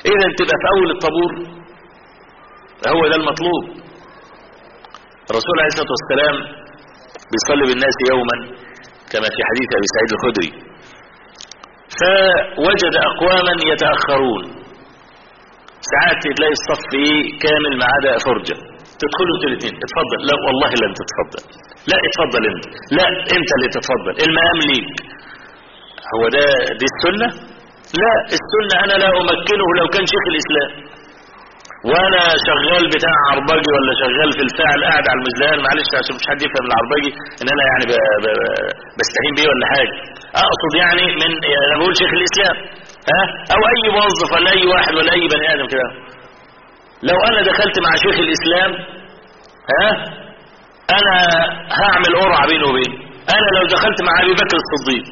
اذا تبقى في اول الطابور هو ده المطلوب الرسول عليه الصلاة والسلام بيصلي بالناس يوما كما في حديث ابي سعيد الخدري فوجد اقواما يتأخرون ساعات تلاقي الصف ايه كامل ما عدا فرجة تدخلوا انتوا الاثنين اتفضل لا والله لن تتفضل لا اتفضل انت لا انت اللي تتفضل المقام ليك هو ده دي السنة لا السنة انا لا امكنه لو كان شيخ الاسلام وانا شغال بتاع عربجي ولا شغال في الفاعل قاعد على المزلان معلش عشان مش حد يفهم العربجي ان انا يعني ب... ب... بستهين بيه ولا حاجة اقصد يعني من انا بقول شيخ الاسلام ها او اي موظف ولا اي واحد ولا اي بني ادم كده لو انا دخلت مع شيخ الاسلام ها انا هعمل قرعه بينه وبينه انا لو دخلت مع ابي بكر الصديق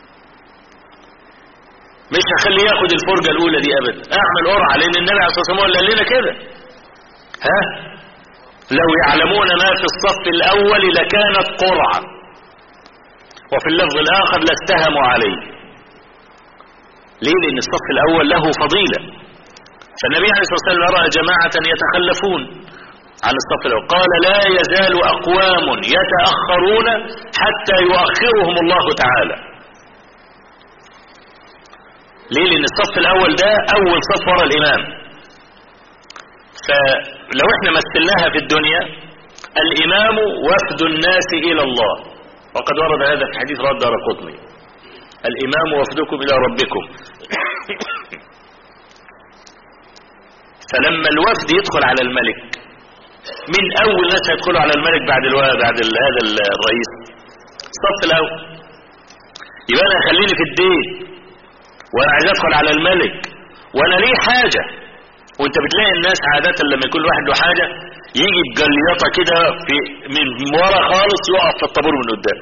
مش هخليه ياخد الفرجه الاولى دي ابدا اعمل قرعه لان النبي عليه الصلاه والسلام قال لنا كده ها لو يعلمون ما في الصف الاول لكانت قرعه وفي اللفظ الاخر لاستهموا عليه ليه لان الصف الاول له فضيله فالنبي عليه الصلاه والسلام راى جماعه يتخلفون عن الصف الاول قال لا يزال اقوام يتاخرون حتى يؤخرهم الله تعالى ليه لان الصف الاول ده اول صف ورا الامام فلو احنا مثلناها في الدنيا الامام وفد الناس الى الله وقد ورد هذا في حديث رد دار قطني الامام وفدكم الى ربكم فلما الوفد يدخل على الملك من اول ناس يدخلوا على الملك بعد الو... بعد ال... هذا الرئيس الصف الاول يبقى انا خليني في الدين وانا عايز ادخل على الملك وانا ليه حاجة وانت بتلاقي الناس عادة لما يكون واحد له حاجة يجي بجليطة كده في من ورا خالص يقف في الطابور من قدام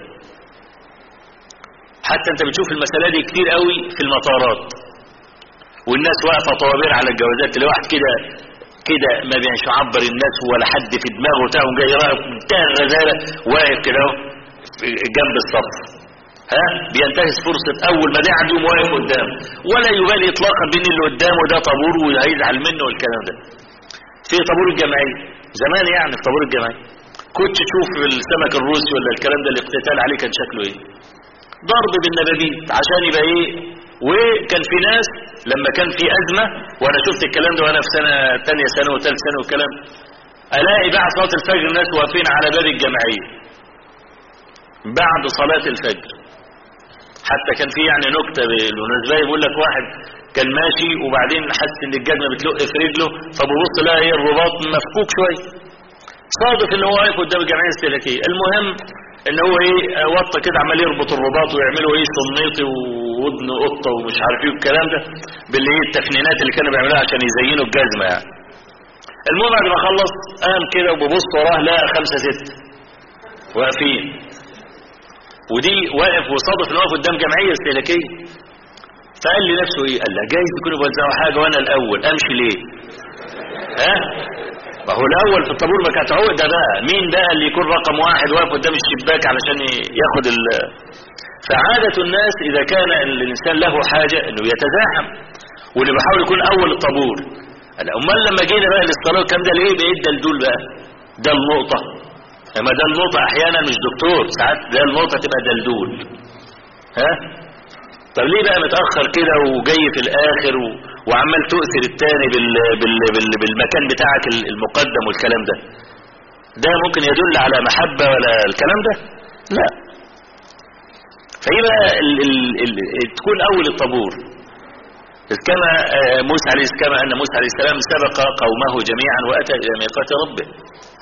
حتى انت بتشوف المسألة دي كتير قوي في المطارات والناس واقفة طوابير على الجوازات اللي واحد كده كده ما بينش يعبر الناس ولا حد في دماغه بتاعهم جاي راقب منتهى الرزالة واقف كده جنب الصف ها بينتهز فرصة اول ما ده عنده يقوم واقف قدام ولا يبالي اطلاقا بين اللي قدامه ده طابور وهيزعل منه والكلام ده في طابور الجمعية زمان يعني في طابور الجمعية كنت تشوف السمك الروسي ولا الكلام ده الاقتتال عليه كان شكله ايه ضرب بالنبابيت عشان يبقى ايه وكان في ناس لما كان في ازمة وانا شفت الكلام ده وانا في سنة تانية سنة وثالث سنة والكلام الاقي بعد صلاة الفجر الناس واقفين على باب الجمعية بعد صلاة الفجر حتى كان في يعني نكتة بالمناسبة يقول لك واحد كان ماشي وبعدين حس ان الجزمة بتلق في رجله فببص لها ايه الرباط مفكوك شوية صادف ان هو واقف قدام الجمعية الاستهلاكية المهم ان هو ايه وطى كده عمال يربط الرباط ويعملوا ايه صنيطي وودن قطة ومش عارف ايه الكلام ده باللي ايه التفنينات اللي كانوا بيعملوها عشان يزينوا الجزمة يعني المهم بعد ما خلص قام كده وببص وراه لقى خمسة ستة واقفين ودي واقف وصادف ان واقف قدام جمعيه استهلاكيه فقال لي نفسه ايه قال لا جايز يكونوا بيوزعوا حاجه وانا الاول امشي ليه ها ما هو الاول في الطابور ما كانت عقده بقى مين بقى اللي يكون رقم واحد واقف قدام الشباك علشان ياخد ال فعادة الناس اذا كان الانسان له حاجة انه يتزاحم واللي بيحاول يكون اول الطابور قال امال لما جينا بقى للصلاه الكلام ده ليه بقيت ده الدول بقى ده النقطه اما ده النقطة احيانا مش دكتور ساعات ده النقطة تبقى دلدول ها طب ليه بقى متأخر كده وجاي في الاخر و... وعمال تؤثر التاني بال... بال... بال... بالمكان بتاعك المقدم والكلام ده ده ممكن يدل على محبة ولا الكلام ده لا فيبقى ال... ال... ال... تكون اول الطابور كما موسى عليه كما ان موسى عليه السلام سبق قومه جميعا واتى الى ميقات ربه